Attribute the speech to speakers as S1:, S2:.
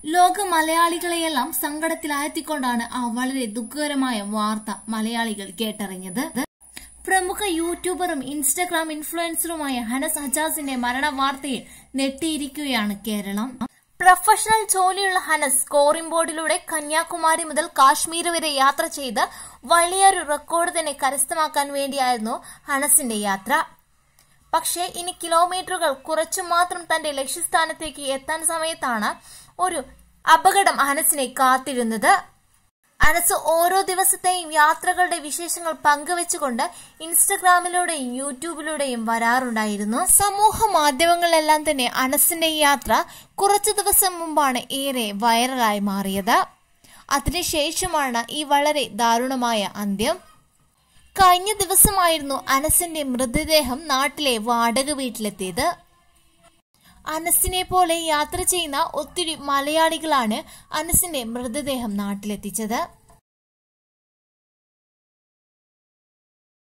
S1: ലോക മലയാളികളെയെല്ലാം സങ്കടത്തിലാഴ്ത്തിക്കൊണ്ടാണ് ആ വളരെ ദുഃഖകരമായ വാർത്ത മലയാളികൾ കേട്ടറിഞ്ഞത് പ്രമുഖ യൂട്യൂബറും ഇൻസ്റ്റഗ്രാം ഇൻഫ്ലുവൻസറുമായ ഹനസ് ഹജാസിന്റെ മരണ വാർത്തയിൽ നെട്ടിയിരിക്കുകയാണ് കേരളം പ്രൊഫഷണൽ ജോലിയുള്ള ഹനസ് സ്കോറിംഗ് ബോർഡിലൂടെ കന്യാകുമാരി മുതൽ കാശ്മീർ വരെ യാത്ര ചെയ്ത് വലിയൊരു റെക്കോർഡ് തന്നെ കരസ്ഥമാക്കാൻ വേണ്ടിയായിരുന്നു ഹനസിന്റെ യാത്ര പക്ഷേ ഇനി കിലോമീറ്ററുകൾ കുറച്ചു മാത്രം തന്റെ ലക്ഷ്യസ്ഥാനത്തേക്ക് എത്താൻ സമയത്താണ് ഒരു അപകടം അനസിനെ കാത്തിരുന്നത് അനസ് ഓരോ ദിവസത്തെയും യാത്രകളുടെ വിശേഷങ്ങൾ പങ്കുവെച്ചുകൊണ്ട് ഇൻസ്റ്റഗ്രാമിലൂടെയും യൂട്യൂബിലൂടെയും വരാറുണ്ടായിരുന്നു സമൂഹ മാധ്യമങ്ങളിലെല്ലാം തന്നെ അനസിന്റെ ഈ യാത്ര കുറച്ചു ദിവസം മുമ്പാണ് ഏറെ വൈറലായി മാറിയത് അതിനുശേഷമാണ് ഈ വളരെ ദാരുണമായ അന്ത്യം കഴിഞ്ഞ ദിവസമായിരുന്നു അനസിന്റെ മൃതദേഹം നാട്ടിലെ വാടക വീട്ടിലെത്തിയത് അനസിനെ പോലെ യാത്ര ചെയ്യുന്ന ഒത്തിരി മലയാളികളാണ് അനസിന്റെ മൃതദേഹം നാട്ടിലെത്തിച്ചത്